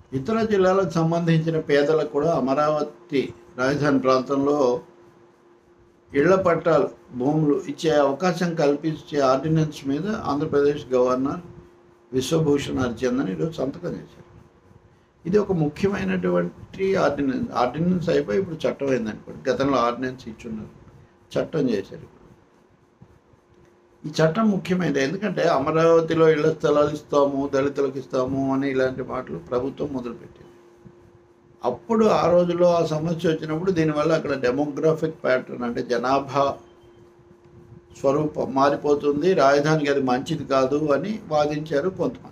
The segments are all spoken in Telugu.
ఇతర జిల్లాలకు సంబంధించిన పేదలకు కూడా అమరావతి రాజధాని ప్రాంతంలో ఇళ్ల పట్టాలు భూములు ఇచ్చే అవకాశం కల్పించే ఆర్డినెన్స్ మీద ఆంధ్రప్రదేశ్ గవర్నర్ విశ్వభూషణ్ హరిచందన్ ఈరోజు సంతకం చేశారు ఇది ఒక ముఖ్యమైనటువంటి ఆర్డినెన్స్ ఆర్డినెన్స్ అయిపోయి ఇప్పుడు చట్టం అయింది అనుకోండి గతంలో ఆర్డినెన్స్ ఇచ్చున్నారు చట్టం చేశారు ఇప్పుడు ఈ చట్టం ముఖ్యమైనది ఎందుకంటే అమరావతిలో ఇళ్ల స్థలాలు ఇస్తాము దళితులకు ఇస్తాము అని ఇలాంటి మాటలు ప్రభుత్వం మొదలుపెట్టింది అప్పుడు ఆ రోజుల్లో ఆ సమస్య వచ్చినప్పుడు దీనివల్ల అక్కడ డెమోగ్రాఫిక్ ప్యాటర్న్ అంటే జనాభా స్వరూపం మారిపోతుంది రాజధానికి అది మంచిది కాదు అని వాదించారు కొంతమంది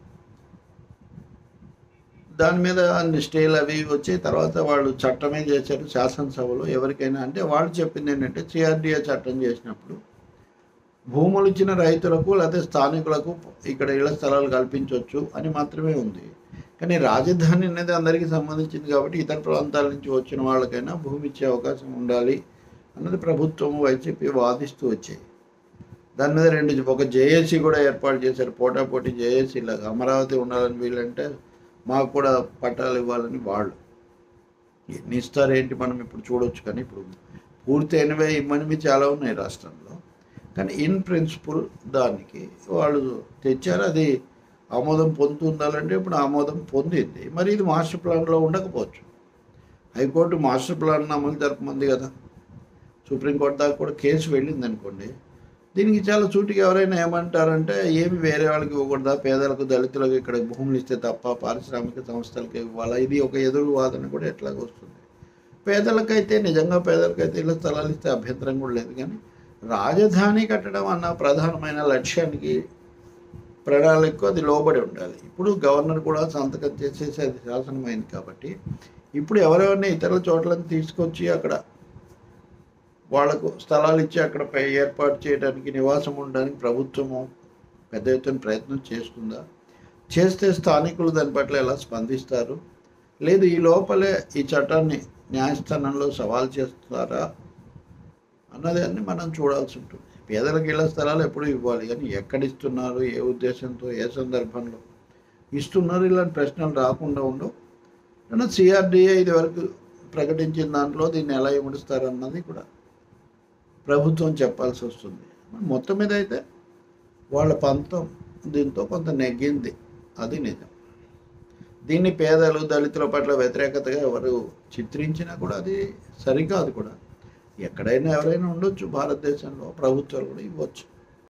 దాని మీద అన్ని స్టేలు అవి వచ్చి తర్వాత వాళ్ళు చట్టమే చేశారు శాసనసభలో ఎవరికైనా అంటే వాళ్ళు చెప్పింది ఏంటంటే సిఆర్డిఏ చట్టం చేసినప్పుడు భూములు ఇచ్చిన రైతులకు లేకపోతే స్థానికులకు ఇక్కడ ఇళ్ల స్థలాలు కల్పించవచ్చు అని మాత్రమే ఉంది కానీ రాజధాని అనేది అందరికీ సంబంధించింది కాబట్టి ఇతర ప్రాంతాల నుంచి వచ్చిన వాళ్ళకైనా భూమి ఇచ్చే అవకాశం ఉండాలి అన్నది ప్రభుత్వం వైసీపీ వాదిస్తూ వచ్చాయి దాని మీద రెండు ఒక జేఏసీ కూడా ఏర్పాటు చేశారు పోటాపోటీ జేఏసీ లాగా అమరావతి ఉండాలని వీళ్ళంటే మాకు కూడా పట్టాలు ఇవ్వాలని వాళ్ళు ఎన్ని ఇస్తారు ఏంటి మనం ఇప్పుడు చూడొచ్చు కానీ ఇప్పుడు పూర్తి అయినవే ఇమ్మనివి చాలా ఉన్నాయి రాష్ట్రంలో కానీ ఇన్ ప్రిన్సిపల్ దానికి వాళ్ళు తెచ్చారు అది ఆమోదం పొందుతుండాలంటే ఇప్పుడు ఆమోదం పొందింది మరి ఇది మాస్టర్ ప్లాన్లో ఉండకపోవచ్చు హైకోర్టు మాస్టర్ ప్లాన్ అమలు జరపమంది కదా సుప్రీంకోర్టు దాకా కూడా కేసు వెళ్ళింది అనుకోండి దీనికి చాలా సూటిగా ఎవరైనా ఏమంటారంటే ఏమి వేరే వాళ్ళకి ఇవ్వకూడదా పేదలకు దళితులకు ఇక్కడ భూములు ఇస్తే తప్ప పారిశ్రామిక సంస్థలకి ఇవ్వాలా ఇది ఒక ఎదురు వాదన కూడా ఎట్లాగ వస్తుంది పేదలకైతే నిజంగా పేదలకైతే ఇళ్ళ స్థలాలు ఇస్తే అభ్యంతరం కూడా లేదు కానీ రాజధాని కట్టడం అన్న ప్రధానమైన లక్ష్యానికి ప్రణాళికకు అది లోబడి ఉండాలి ఇప్పుడు గవర్నర్ కూడా సంతకం చేసేసి అది శాసనమైంది కాబట్టి ఇప్పుడు ఎవరెవరిని ఇతర చోట్లను తీసుకొచ్చి అక్కడ వాళ్లకు స్థలాలు ఇచ్చి అక్కడ పై ఏర్పాటు చేయడానికి నివాసం ఉండడానికి ప్రభుత్వము పెద్ద ఎత్తున ప్రయత్నం చేస్తుందా చేస్తే స్థానికులు దాని పట్ల ఎలా స్పందిస్తారు లేదు ఈ లోపలే ఈ చట్టాన్ని న్యాయస్థానంలో సవాల్ చేస్తారా అన్నదాన్ని మనం చూడాల్సి ఉంటుంది పేదలకు ఇళ్ల స్థలాలు ఎప్పుడు ఇవ్వాలి కానీ ఎక్కడ ఇస్తున్నారు ఏ ఉద్దేశంతో ఏ సందర్భంలో ఇస్తున్నారు ఇలాంటి ప్రశ్నలు రాకుండా ఉండవు కానీ సిఆర్డిఏ ఇది వరకు ప్రకటించిన దాంట్లో దీన్ని ఎలా ఇముడుస్తారు అన్నది కూడా ప్రభుత్వం చెప్పాల్సి వస్తుంది మొత్తం మీద అయితే వాళ్ళ పంతం దీంతో కొంత నెగ్గింది అది నిజం దీన్ని పేదలు దళితుల పట్ల వ్యతిరేకతగా ఎవరు చిత్రించినా కూడా అది సరికాదు కూడా ఎక్కడైనా ఎవరైనా ఉండొచ్చు భారతదేశంలో ప్రభుత్వాలు కూడా ఇవ్వచ్చు